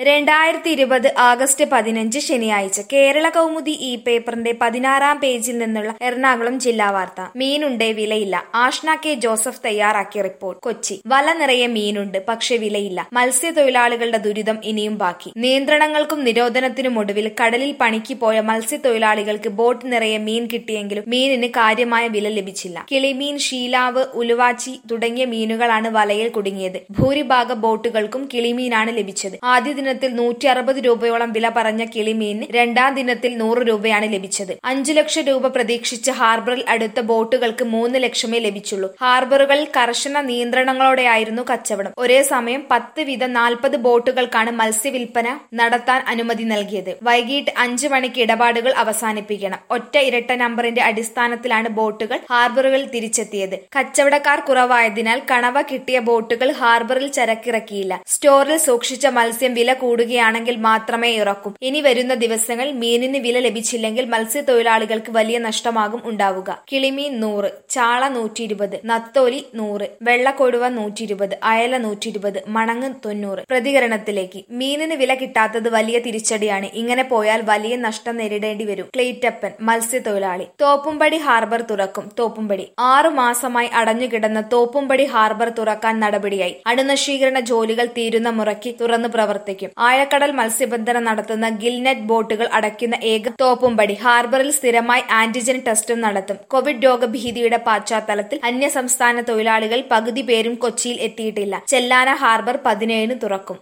രണ്ടായിരത്തി ഇരുപത് ആഗസ്റ്റ് പതിനഞ്ച് ശനിയാഴ്ച കേരള കൗമുദി ഈ പേപ്പറിന്റെ പതിനാറാം പേജിൽ നിന്നുള്ള എറണാകുളം ജില്ലാ വാർത്ത മീനുണ്ടേ വിലയില്ല ആഷ്ന കെ ജോസഫ് തയ്യാറാക്കിയ റിപ്പോർട്ട് കൊച്ചി വല നിറയെ മീനുണ്ട് പക്ഷെ വിലയില്ല മത്സ്യത്തൊഴിലാളികളുടെ ദുരിതം ഇനിയും ബാക്കി നിയന്ത്രണങ്ങൾക്കും നിരോധനത്തിനും ഒടുവിൽ കടലിൽ പണിക്ക് പോയ മത്സ്യത്തൊഴിലാളികൾക്ക് ബോട്ട് നിറയെ മീൻ കിട്ടിയെങ്കിലും മീനിന് കാര്യമായ വില ലഭിച്ചില്ല കിളിമീൻ ഷീലാവ് ഉലുവാച്ചി തുടങ്ങിയ മീനുകളാണ് വലയിൽ കുടുങ്ങിയത് ഭൂരിഭാഗം ബോട്ടുകൾക്കും കിളിമീനാണ് ലഭിച്ചത് ആദ്യ ദിനത്തിൽ നൂറ്റി അറുപത് രൂപയോളം വില പറഞ്ഞ കിളിമീനിന് രണ്ടാം ദിനത്തിൽ നൂറ് രൂപയാണ് ലഭിച്ചത് അഞ്ചു ലക്ഷം രൂപ പ്രതീക്ഷിച്ച് ഹാർബറിൽ അടുത്ത ബോട്ടുകൾക്ക് മൂന്ന് ലക്ഷമേ ലഭിച്ചുള്ളൂ ഹാർബറുകളിൽ കർശന നിയന്ത്രണങ്ങളോടെയായിരുന്നു കച്ചവടം ഒരേ സമയം പത്ത് വീതം നാൽപ്പത് ബോട്ടുകൾക്കാണ് മത്സ്യവിൽപ്പന നടത്താൻ അനുമതി നൽകിയത് വൈകിട്ട് അഞ്ചു മണിക്ക് ഇടപാടുകൾ അവസാനിപ്പിക്കണം ഒറ്റ ഇരട്ട നമ്പറിന്റെ അടിസ്ഥാനത്തിലാണ് ബോട്ടുകൾ ഹാർബറുകളിൽ തിരിച്ചെത്തിയത് കച്ചവടക്കാർ കുറവായതിനാൽ കണവ കിട്ടിയ ബോട്ടുകൾ ഹാർബറിൽ ചരക്കിറക്കിയില്ല സ്റ്റോറിൽ സൂക്ഷിച്ച മത്സ്യം വില കൂടുകയാണെങ്കിൽ മാത്രമേ ഇറക്കൂ ഇനി വരുന്ന ദിവസങ്ങൾ മീനിന് വില ലഭിച്ചില്ലെങ്കിൽ മത്സ്യത്തൊഴിലാളികൾക്ക് വലിയ നഷ്ടമാകും ഉണ്ടാവുക കിളിമീൻ നൂറ് ചാള നൂറ്റി ഇരുപത് നത്തോലി നൂറ് വെള്ളക്കൊടുവ നൂറ്റി ഇരുപത് അയല നൂറ്റി ഇരുപത് മണങ്ങ് തൊണ്ണൂറ് പ്രതികരണത്തിലേക്ക് മീനിന് വില കിട്ടാത്തത് വലിയ തിരിച്ചടിയാണ് ഇങ്ങനെ പോയാൽ വലിയ നഷ്ടം നേരിടേണ്ടി വരും ക്ലീറ്റപ്പൻ മത്സ്യത്തൊഴിലാളി തോപ്പുംപടി ഹാർബർ തുറക്കും തോപ്പുംപടി ആറു മാസമായി അടഞ്ഞുകിടന്ന തോപ്പുംപടി ഹാർബർ തുറക്കാൻ നടപടിയായി അണുനശീകരണ ജോലികൾ തീരുന്ന മുറയ്ക്ക് തുറന്നു പ്രവർത്തിക്കും ആഴക്കടൽ മത്സ്യബന്ധനം നടത്തുന്ന ഗിൽനെറ്റ് ബോട്ടുകൾ അടയ്ക്കുന്ന ഏക തോപ്പുംപടി ഹാർബറിൽ സ്ഥിരമായി ആന്റിജൻ ടെസ്റ്റും നടത്തും കോവിഡ് രോഗഭീതിയുടെ പശ്ചാത്തലത്തിൽ അന്യസംസ്ഥാന തൊഴിലാളികൾ പകുതി പേരും കൊച്ചിയിൽ എത്തിയിട്ടില്ല ചെല്ലാന ഹാർബർ പതിനേഴിന് തുറക്കും